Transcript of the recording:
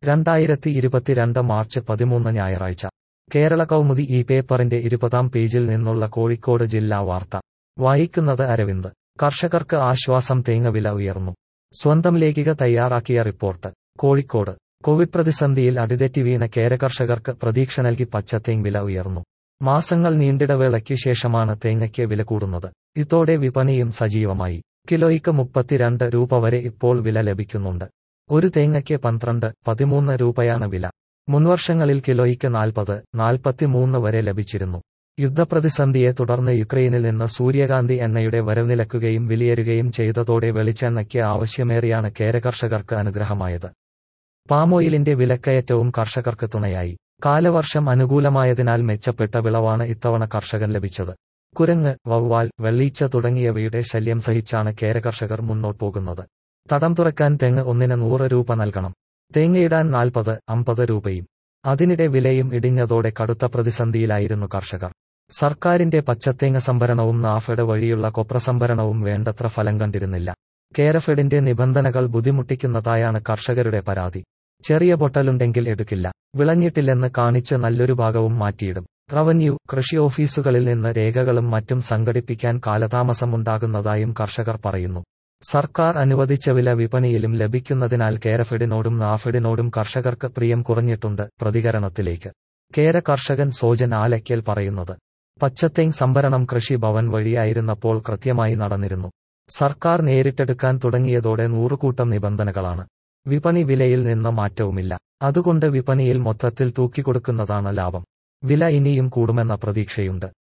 രണ്ടായിരത്തി ഇരുപത്തിരണ്ട് മാർച്ച് പതിമൂന്ന് ഞായറാഴ്ച കേരള കൗമുദി ഈ പേപ്പറിന്റെ ഇരുപതാം പേജിൽ നിന്നുള്ള കോഴിക്കോട് ജില്ലാ വാർത്ത വായിക്കുന്നത് അരവിന്ദ് കർഷകർക്ക് ആശ്വാസം തേങ്ങ വില ഉയർന്നു സ്വന്തം ലേഖിക തയ്യാറാക്കിയ റിപ്പോർട്ട് കോഴിക്കോട് കോവിഡ് പ്രതിസന്ധിയിൽ അടിതെറ്റി വീണ കേരകർഷകർക്ക് പ്രതീക്ഷ നൽകി പച്ചത്തേങ് വില ഉയർന്നു മാസങ്ങൾ നീണ്ടിടവേളയ്ക്ക് ശേഷമാണ് തേങ്ങയ്ക്ക് വില കൂടുന്നത് ഇതോടെ വിപണിയും സജീവമായി കിലോയ്ക്ക് മുപ്പത്തിരണ്ട് രൂപ വരെ ഇപ്പോൾ വില ലഭിക്കുന്നുണ്ട് ഒരു തേങ്ങയ്ക്ക് പന്ത്രണ്ട് പതിമൂന്ന് രൂപയാണ് വില മുൻവർഷങ്ങളിൽ കിലോയ്ക്ക് നാൽപ്പത് നാൽപ്പത്തിമൂന്ന് വരെ ലഭിച്ചിരുന്നു യുദ്ധപ്രതിസന്ധിയെ തുടർന്ന് യുക്രൈനിൽ നിന്ന് സൂര്യകാന്തി എണ്ണയുടെ വരവ് നിലക്കുകയും വിലയേറുകയും ചെയ്തതോടെ വെളിച്ചെണ്ണയ്ക്ക് ആവശ്യമേറിയാണ് കേരകർഷകർക്ക് അനുഗ്രഹമായത് പാമോയിലിന്റെ വിലക്കയറ്റവും കർഷകർക്ക് തുണയായി കാലവർഷം അനുകൂലമായതിനാൽ മെച്ചപ്പെട്ട വിളവാണ് ഇത്തവണ കർഷകൻ ലഭിച്ചത് കുരങ്ങ് വവ്വാൽ വെള്ളീച്ച തുടങ്ങിയവയുടെ ശല്യം സഹിച്ചാണ് കേരകർഷകർ മുന്നോട്ട് പോകുന്നത് തടം തുറക്കാൻ തെങ്ങ് ഒന്നിന് നൂറ് രൂപ നൽകണം തേങ്ങയിടാൻ നാൽപ്പത് അമ്പത് രൂപയും അതിനിടെ വിലയും ഇടിഞ്ഞതോടെ കടുത്ത പ്രതിസന്ധിയിലായിരുന്നു കർഷകർ സർക്കാരിന്റെ പച്ചത്തേങ്ങ സംഭരണവും നാഫെഡ് വഴിയുള്ള കൊപ്ര സംഭരണവും വേണ്ടത്ര ഫലം കണ്ടിരുന്നില്ല കേരഫെഡിന്റെ നിബന്ധനകൾ ബുദ്ധിമുട്ടിക്കുന്നതായാണ് കർഷകരുടെ പരാതി ചെറിയ പൊട്ടലുണ്ടെങ്കിൽ എടുക്കില്ല വിളഞ്ഞിട്ടില്ലെന്ന് കാണിച്ച് നല്ലൊരു ഭാഗവും മാറ്റിയിടും റവന്യൂ കൃഷി ഓഫീസുകളിൽ നിന്ന് രേഖകളും മറ്റും സംഘടിപ്പിക്കാൻ കാലതാമസമുണ്ടാകുന്നതായും കർഷകർ പറയുന്നു സർക്കാർ അനുവദിച്ച വില വിപണിയിലും ലഭിക്കുന്നതിനാൽ കേരഫെഡിനോടും നാഫെഡിനോടും കർഷകർക്ക് പ്രിയം കുറഞ്ഞിട്ടുണ്ട് പ്രതികരണത്തിലേക്ക് കേര കർഷകൻ സോജൻ ആലയ്ക്കൽ പറയുന്നത് പച്ചത്തേങ് സംഭരണം കൃഷി ഭവൻ വഴിയായിരുന്നപ്പോൾ കൃത്യമായി നടന്നിരുന്നു സർക്കാർ നേരിട്ടെടുക്കാൻ തുടങ്ങിയതോടെ നൂറുകൂട്ടം നിബന്ധനകളാണ് വിപണി വിലയിൽ നിന്ന് മാറ്റവുമില്ല അതുകൊണ്ട് വിപണിയിൽ മൊത്തത്തിൽ തൂക്കിക്കൊടുക്കുന്നതാണ് ലാഭം വില ഇനിയും കൂടുമെന്ന പ്രതീക്ഷയുണ്ട്